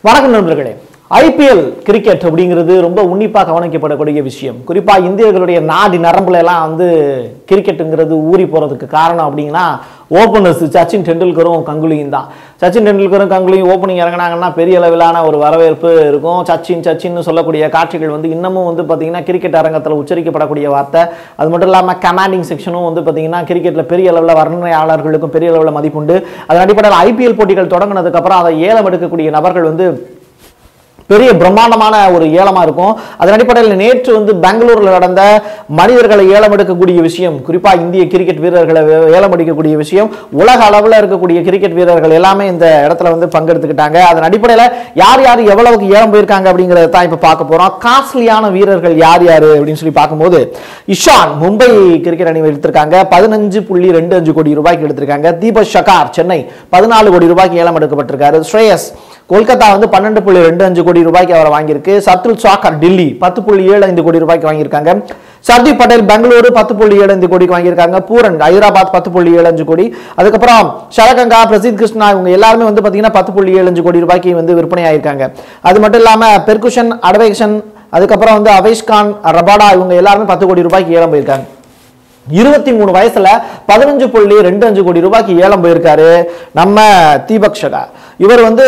வணக்கம் நண்பர்களே IPL cricket அப்படிங்கிறது ரொம்ப உன்னிப்பாக கவனிக்கப்படக்கூடிய விஷயம் குறிப்பா இந்தியர்களுடைய நாடி நரம்புல எல்லாம் வந்து கிரிக்கெட்டுங்கிறது ஊறி போறதுக்கு காரணம் அப்படிங்கன்னா ஓப்பனர்ஸ் சச்சின் டெண்டுல்கரும் கங்குலியும் தான் சச்சின் டெண்டுல்கரும் கங்குலியும் ஓப்பனிங் இறங்கினாங்கன்னா பெரிய அளவிலான ஒரு வரவேற்பு இருக்கும் சச்சின் சச்சின்னு சொல்லக்கூடிய காட்சிகள் வந்து இன்னமும் வந்து பார்த்தீங்கன்னா கிரிக்கெட் அரங்கத்தில் உச்சரிக்கப்படக்கூடிய வார்த்தை அது மட்டும் இல்லாமல் கமாண்டிங் செக்ஷனும் வந்து பார்த்தீங்கன்னா கிரிக்கெட்டில் பெரிய அளவில் வர்ணனையாளர்களுக்கும் பெரிய அளவில் மதிப்புண்டு அதன் அடிப்படையில் ஐபிஎல் போட்டிகள் தொடங்கினதுக்கப்புறம் அதை ஏலம் எடுக்கக்கூடிய நபர்கள் வந்து பெரிய பிரம்மாண்டமான ஒரு ஏலமா இருக்கும் அதன் அடிப்படையில் நேற்று வந்து பெங்களூர்ல நடந்த மனிதர்களை ஏலம் எடுக்கக்கூடிய விஷயம் குறிப்பா இந்திய கிரிக்கெட் வீரர்களை வே- ஏலம் எடுக்கக்கூடிய விஷயம் உலக அளவில் இருக்கக்கூடிய கிரிக்கெட் வீரர்கள் எல்லாமே இந்த இடத்துல வந்து பங்கெடுத்துக்கிட்டாங்க அதன் அடிப்படையில் யார் யார் எவ்வளவுக்கு ஏலம் போயிருக்காங்க அப்படிங்கறத தான் இப்ப பார்க்க போறோம் காஸ்ட்லியான வீரர்கள் யார் யார் அப்படின்னு சொல்லி பார்க்கும்போது இஷான் மும்பை கிரிக்கெட் அணி எடுத்திருக்காங்க பதினஞ்சு புள்ளி ரெண்டு அஞ்சு கோடி ரூபாய்க்கு எடுத்திருக்காங்க தீபக் ஷகார் சென்னை பதினாலு கோடி ரூபாய்க்கு ஏலம் எடுக்கப்பட்டிருக்காரு ஸ்ரேயஸ் கொல்கத்தா வந்து பன்னெண்டு புள்ளி ரெண்டு அஞ்சு கோடி ரூபாய்க்கு அவரை வாங்கியிருக்கு சத்துல் சாக்கர் டெல்லி பத்து புள்ளி ஏழு ஐந்து கோடி ரூபாய்க்கு வாங்கியிருக்காங்க சர்தீப் பட்டேல் பெங்களூரு பத்து புள்ளி ஏழு ஐந்து கோடிக்கு வாங்கியிருக்காங்க பூரன் ஹைதராபாத் பத்து புள்ளி ஏழு அஞ்சு கோடி அதுக்கப்புறம் ஷரகங்கா பிரசித் கிருஷ்ணா இவங்க எல்லாருமே வந்து பார்த்தீங்கன்னா பத்து புள்ளி ஏழு அஞ்சு கோடி ரூபாய்க்கு வந்து விற்பனை ஆயிருக்காங்க அது மட்டும் இல்லாமல் பெர்குஷன் அடவேஷன் அதுக்கப்புறம் வந்து அவேஷ்கான் ரபாடா இவங்க எல்லாருமே பத்து கோடி ரூபாய்க்கு ஏலம் போயிருக்காங்க இருபத்தி மூணு வயசுல பதினஞ்சு புள்ளி ரெண்டு அஞ்சு கோடி ரூபாய்க்கு ஏலம் போயிருக்காரு நம்ம தீபக் ஷகா இவர் வந்து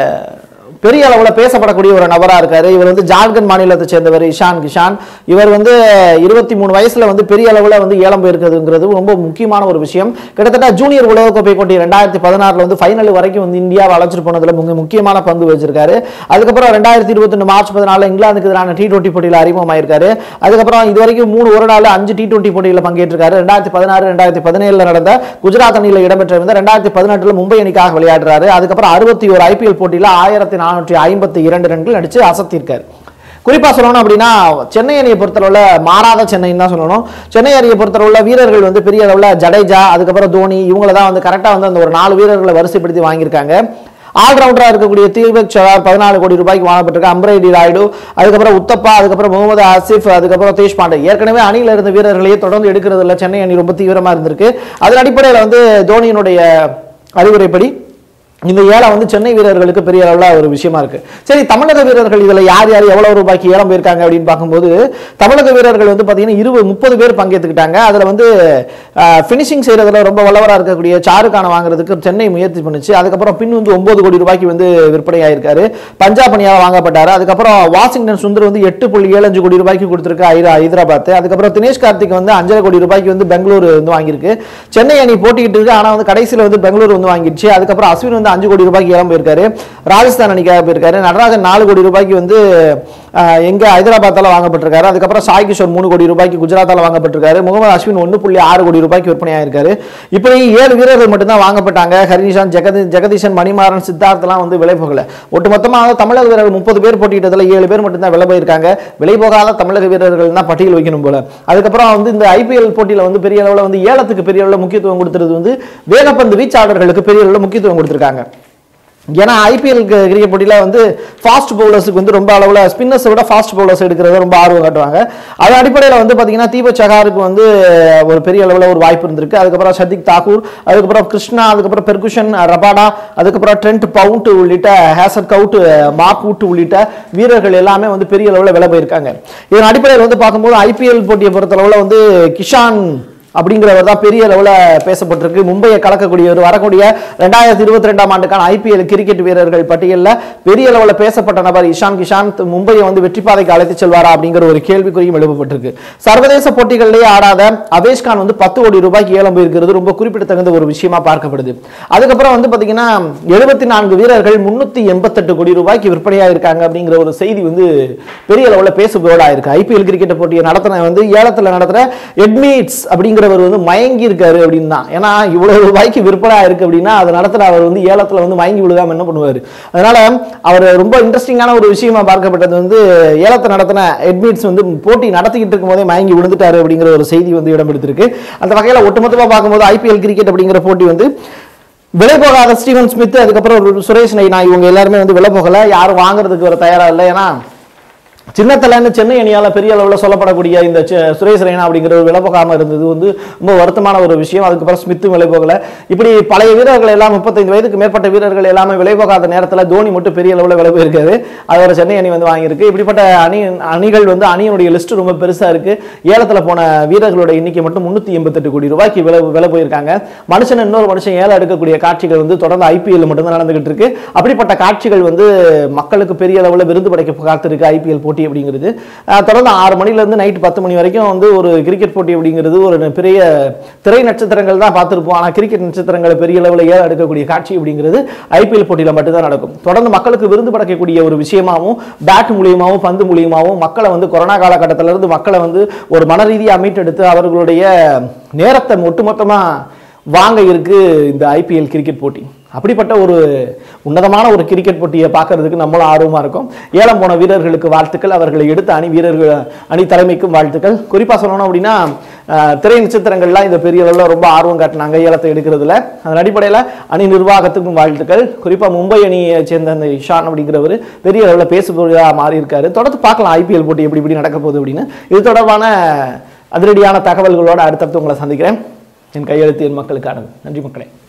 பெரிய அளவில் பேசப்படக்கூடிய ஒரு நபரா இருக்காரு இவர் வந்து ஜார்க்கண்ட் மாநிலத்தை சேர்ந்தவர் இஷான் கிஷான் இவர் வந்து இருபத்தி மூணு வயசுல வந்து பெரிய அளவில் வந்து ஏலம் போயிருக்கிறதுங்கிறது ரொம்ப முக்கியமான ஒரு விஷயம் கிட்டத்தட்ட ஜூனியர் உலகக்கோப்பை போட்டி ரெண்டாயிரத்தி பதினாறுல வந்து ஃபைனல் வரைக்கும் வந்து இந்தியாவை அழைச்சிட்டு போனதுல மிக முக்கியமான பங்கு வச்சிருக்காரு அதுக்கப்புறம் ரெண்டாயிரத்தி இருபத்தி மார்ச் பதினாலு இங்கிலாந்துக்கு எதிரான டி டுவெண்ட்டி போட்டியில் அறிமுகமாயிருக்காரு அதுக்கப்புறம் இது வரைக்கும் மூணு ஒரு நாள் அஞ்சு டி டுவெண்ட்டி போட்டியில் பங்கேற்றிருக்காரு ரெண்டாயிரத்தி பதினாறு ரெண்டாயிரத்தி பதினேழுல நடந்த குஜராத் அணியில் இடம்பெற்றிருந்த ரெண்டாயிரத்தி பதினெட்டுல மும்பை அணிக்காக விளையாடுறாரு அதுக்கப்புறம் அறுபத்தி ஒரு ஐபிஎல் போட்டியில் ஆயிரத்தி நானூற்றி ஐம்பத்தி இரண்டு ரன்கள் அடிச்சு அசத்திருக்காரு குறிப்பா சொல்லணும் அப்படின்னா சென்னை அணியை பொறுத்தளவுல மாறாத சென்னைன்னு தான் சொல்லணும் சென்னை அணியை பொறுத்தளவுல வீரர்கள் வந்து பெரிய அளவுல ஜடேஜா அதுக்கப்புறம் தோனி இவங்கள தான் வந்து கரெக்டா வந்து அந்த ஒரு நாலு வீரர்களை வரிசைப்படுத்தி வாங்கியிருக்காங்க ஆல்ரவுண்டரா இருக்கக்கூடிய தீபக் சவார் பதினாலு கோடி ரூபாய்க்கு வாங்கப்பட்டிருக்கு அம்ரேடி ராயுடு அதுக்கப்புறம் உத்தப்பா அதுக்கப்புறம் முகமது ஆசிஃப் அதுக்கப்புறம் தேஷ்பாண்டே ஏற்கனவே அணியில் இருந்த வீரர்களையே தொடர்ந்து எடுக்கிறது இல்ல சென்னை அணி ரொம்ப தீவிரமா இருந்திருக்கு அதன் அடிப்படையில் வந்து தோனியினுடைய அறிவுரைப்படி இந்த ஏலம் வந்து சென்னை வீரர்களுக்கு பெரிய அளவில் ஒரு விஷயமா இருக்கு சரி தமிழக வீரர்கள் இதுல யார் யார் எவ்வளவு ரூபாய்க்கு ஏலம் போயிருக்காங்க அப்படின்னு பார்க்கும்போது தமிழக வீரர்கள் வந்து பாத்தீங்கன்னா இருபது முப்பது பேர் பங்கேற்றுக்கிட்டாங்க அதுல வந்து ஃபினிஷிங் செய்யறதுல ரொம்ப வல்லவரா இருக்கக்கூடிய சாருக்கான வாங்குறதுக்கு சென்னை முயற்சி பண்ணுச்சு அதுக்கப்புறம் பின் வந்து ஒன்பது கோடி ரூபாய்க்கு வந்து விற்பனை ஆயிருக்காரு பஞ்சாப் அணியால வாங்கப்பட்டாரு அதுக்கப்புறம் வாஷிங்டன் சுந்தர் வந்து எட்டு புள்ளி ஏழு அஞ்சு கோடி ரூபாய்க்கு கொடுத்திருக்கு ஹைதரா- ஹைதராபாத் அதுக்கப்புறம் தினேஷ் கார்த்திக் வந்து அஞ்சரை கோடி ரூபாய்க்கு வந்து பெங்களூரு வந்து வாங்கியிருக்கு சென்னை அணி போட்டிக்கிட்டு இருக்கு ஆனா வந்து கடைசியில் வந்து பெங்களூர் வந்து வாங்கிடுச்சு அதுக்கப்புறம் அஸ்வின் வந்து அஞ்சு கோடி ரூபாய்க்கு ஏலம் போயிருக்காரு ராஜஸ்தான் அணிக்காக போயிருக்காரு நடராஜன் நாலு கோடி ரூபாய்க்கு வந்து ஆஹ், எங்க ஹைதராபாத்தால வாங்கப்பட்டிருக்காரு அதுக்கப்புறம் சாய் கிஷோர் மூணு கோடி ரூபாய்க்கு குஜராத்தால வாங்கப்பட்டிருக்காரு முகமது அஸ்வின் ஒன்று புள்ளி ஆறு கோடி ரூபாய்க்கு விற்பனை ஆயிருக்காரு இப்படி ஏழு வீரர்கள் மட்டும்தான் வாங்கப்பட்டாங்க ஹரினிஷான் ஜெகதி ஜெகதீஷன் மணிமாறன் சித்தார்த்லாம் வந்து விலை போகல ஒட்டுமொத்தமாக தமிழக வீரர்கள் முப்பது பேர் போட்டியிட்டதுல ஏழு பேர் மட்டும்தான் விலை போயிருக்காங்க விலை போகாத தமிழக வீரர்கள் தான் பட்டியல் வைக்கணும் போல அதுக்கப்புறம் வந்து இந்த ஐபிஎல் போட்டியில வந்து பெரிய அளவில் வந்து ஏலத்துக்கு பெரிய அளவில் முக்கியத்துவம் கொடுத்துறது வந்து வேகப்பந்து வீச்சாளர்களுக்கு பெரிய அளவில் முக்கியத்துவம் கொடுத்துருக்காங்க ஏன்னா ஐபிஎல் கிரிக்கெட் போட்டியில் வந்து ஃபாஸ்ட் பவுலர்ஸுக்கு வந்து ரொம்ப அளவில் ஸ்பின்னர்ஸை விட ஃபாஸ்ட் பவுலர்ஸ் எடுக்கிறத ரொம்ப ஆர்வம் காட்டுவாங்க அது அடிப்படையில் வந்து பார்த்தீங்கன்னா தீபக் சகாருக்கு வந்து ஒரு பெரிய அளவில் ஒரு வாய்ப்பு இருந்திருக்கு அதுக்கப்புறம் சதிக் தாக்கூர் அதுக்கப்புறம் கிருஷ்ணா அதுக்கப்புறம் பெர்குஷன் ரபாடா அதுக்கப்புறம் ட்ரெண்ட் பவுண்ட் உள்ளிட்ட ஹேசர் கவுட் மார்க்வுட் உள்ளிட்ட வீரர்கள் எல்லாமே வந்து பெரிய அளவில் விலை போயிருக்காங்க இதன் அடிப்படையில் வந்து பார்க்கும்போது ஐபிஎல் போட்டியை பொறுத்தளவில் வந்து கிஷான் அப்படிங்கிறவர் தான் பெரிய அளவில் பேசப்பட்டிருக்கு மும்பையை கலக்கக்கூடியவர் வரக்கூடிய ரெண்டாயிரத்தி இருபத்தி ரெண்டாம் ஆண்டுக்கான ஐபிஎல் கிரிக்கெட் வீரர்கள் பட்டியலில் பெரிய அளவில் பேசப்பட்ட நபர் இஷான் கிஷான் மும்பையை வந்து வெற்றி பாதைக்கு அழைத்து செல்வாரா அப்படிங்கிற ஒரு கேள்விக்குறியும் எழுப்பப்பட்டிருக்கு சர்வதேச போட்டிகளிலேயே ஆடாத அவேஷ் கான் வந்து பத்து கோடி ரூபாய்க்கு ஏலம் போயிருக்கிறது ரொம்ப குறிப்பிடத்தகுந்த ஒரு விஷயமா பார்க்கப்படுது அதுக்கப்புறம் வந்து பார்த்தீங்கன்னா எழுபத்தி நான்கு வீரர்கள் முன்னூத்தி எண்பத்தெட்டு கோடி ரூபாய்க்கு விற்பனையாக இருக்காங்க அப்படிங்கிற ஒரு செய்தி வந்து பெரிய அளவில் பேசுபொருளாக இருக்கு ஐபிஎல் கிரிக்கெட் போட்டியை நடத்தின வந்து ஏலத்தில் நடத்துகிற எட்மீட்ஸ் அப்படிங்கிறவர் வந்து மயங்கி இருக்காரு அப்படின்னு தான் ஏன்னா இவ்வளவு ரூபாய்க்கு விற்பனை இருக்கு அப்படின்னா அதை நடத்துகிற அவர் வந்து ஏலத்தில் வந்து மயங்கி விழுகாம என்ன பண்ணுவார் அதனால அவர் ரொம்ப இன்ட்ரெஸ்டிங்கான ஒரு விஷயமா பார்க்கப்பட்டது வந்து ஏலத்தை நடத்தின எட்மீட்ஸ் வந்து போட்டி நடத்திக்கிட்டு இருக்கும் போதே மயங்கி விழுந்துட்டாரு அப்படிங்கிற ஒரு செய்தி வந்து இடம் எடுத்திருக்கு அந்த வகையில் ஒட்டுமொத்தமாக பார்க்கும்போது ஐபிஎல் கிரிக்கெட் அப்படிங்கிற போட்டி வந்து விலை போகாத ஸ்டீவன் ஸ்மித் அதுக்கப்புறம் ஒரு சுரேஷ் நைனா இவங்க எல்லாருமே வந்து விலை போகல யாரும் வாங்குறதுக்கு ஒரு தயாரா இல்லை ஏன்னா சின்னத்தலைன்னு சென்னை அணியால பெரிய அளவில் சொல்லப்படக்கூடிய இந்த செ- சுரேஷ் ரெய்னா அப்படிங்கிற ஒரு விலை போகாம இருந்தது வந்து ரொம்ப வருத்தமான ஒரு விஷயம் அதுக்கப்புறம் ஸ்மித்தும் விலை போகல இப்படி பழைய வீரர்கள் எல்லாம் முப்பத்தைந்து வயதுக்கு மேற்பட்ட வீரர்கள் எல்லாமே விலை போகாத நேரத்தில் தோனி மட்டும் பெரிய அளவில் விலை போயிருக்காரு அதோட சென்னை அணி வந்து வாங்கியிருக்கு இப்படிப்பட்ட அணி அணிகள் வந்து அணியினுடைய லிஸ்ட் ரொம்ப பெருசா இருக்கு ஏலத்துல போன வீரர்களோட எண்ணிக்கை மட்டும் முன்னூத்தி எண்பத்தெட்டு கோடி ரூபாய்க்கு விலை விலை போயிருக்காங்க மனுஷன் இன்னொரு மனுஷன் ஏலம் எடுக்கக்கூடிய காட்சிகள் வந்து தொடர்ந்து ஐபிஎல் மட்டும்தான் நடந்துகிட்டு இருக்கு அப்படிப்பட்ட காட்சிகள் வந்து மக்களுக்கு பெரிய அளவில் விருது படைக்க காத்திருக்கு ஐபிஎல் போட்டி அப்படிங்கிறது அஹ், தொடர்ந்து ஆறு மணில இருந்து நைட் பத்து மணி வரைக்கும் வந்து ஒரு கிரிக்கெட் போட்டி அப்படிங்கிறது ஒரு பெரிய திரை நட்சத்திரங்கள் தான் பார்த்துருப்போம் ஆனால் கிரிக்கெட் நட்சத்திரங்களை பெரிய அளவில் ஏலம் எடுக்கக்கூடிய காட்சி அப்படிங்கிறது ஐபிஎல் போட்டியில் மட்டும்தான் நடக்கும் தொடர்ந்து மக்களுக்கு விருது படைக்கக்கூடிய ஒரு விஷயமாவும் பேட் மூலியமாகவும் பந்து மூலியமாகவும் மக்களை வந்து கொரோனா காலகட்டத்தில இருந்து மக்களை வந்து ஒரு மன ரீதியாக மீட்டெடுத்து அவர்களுடைய நேரத்தை ஒட்டுமொத்தமா வாங்க இருக்கு இந்த ஐபிஎல் கிரிக்கெட் போட்டி அப்படிப்பட்ட ஒரு உன்னதமான ஒரு கிரிக்கெட் போட்டியை பார்க்கறதுக்கு நம்மளும் ஆர்வமா இருக்கும் ஏலம் போன வீரர்களுக்கு வாழ்த்துக்கள் அவர்களை எடுத்த அணி வீரர்கள் அணி தலைமைக்கும் வாழ்த்துக்கள் குறிப்பா சொல்லணும் அப்படின்னா அஹ், திரை நட்சத்திரங்கள்லாம் இந்த பெரிய அளவில் ரொம்ப ஆர்வம் காட்டினாங்க ஏலத்தை எடுக்கிறதுல அதன் அடிப்படையில் அணி நிர்வாகத்துக்கும் வாழ்த்துக்கள் குறிப்பா மும்பை அணியை சேர்ந்த அந்த இஷான் அப்படிங்கிறவர் பெரிய அளவில் பேசுபொருளாக மாறி இருக்காரு தொடர்ந்து பார்க்கலாம் ஐபிஎல் போட்டி எப்படி எப்படி நடக்க போகுது அப்படின்னு இது தொடர்பான அதிரடியான தகவல்களோட அடுத்தடுத்து உங்களை சந்திக்கிறேன் என் கையெழுத்து என் மக்களுக்கானது நன்றி மக்களே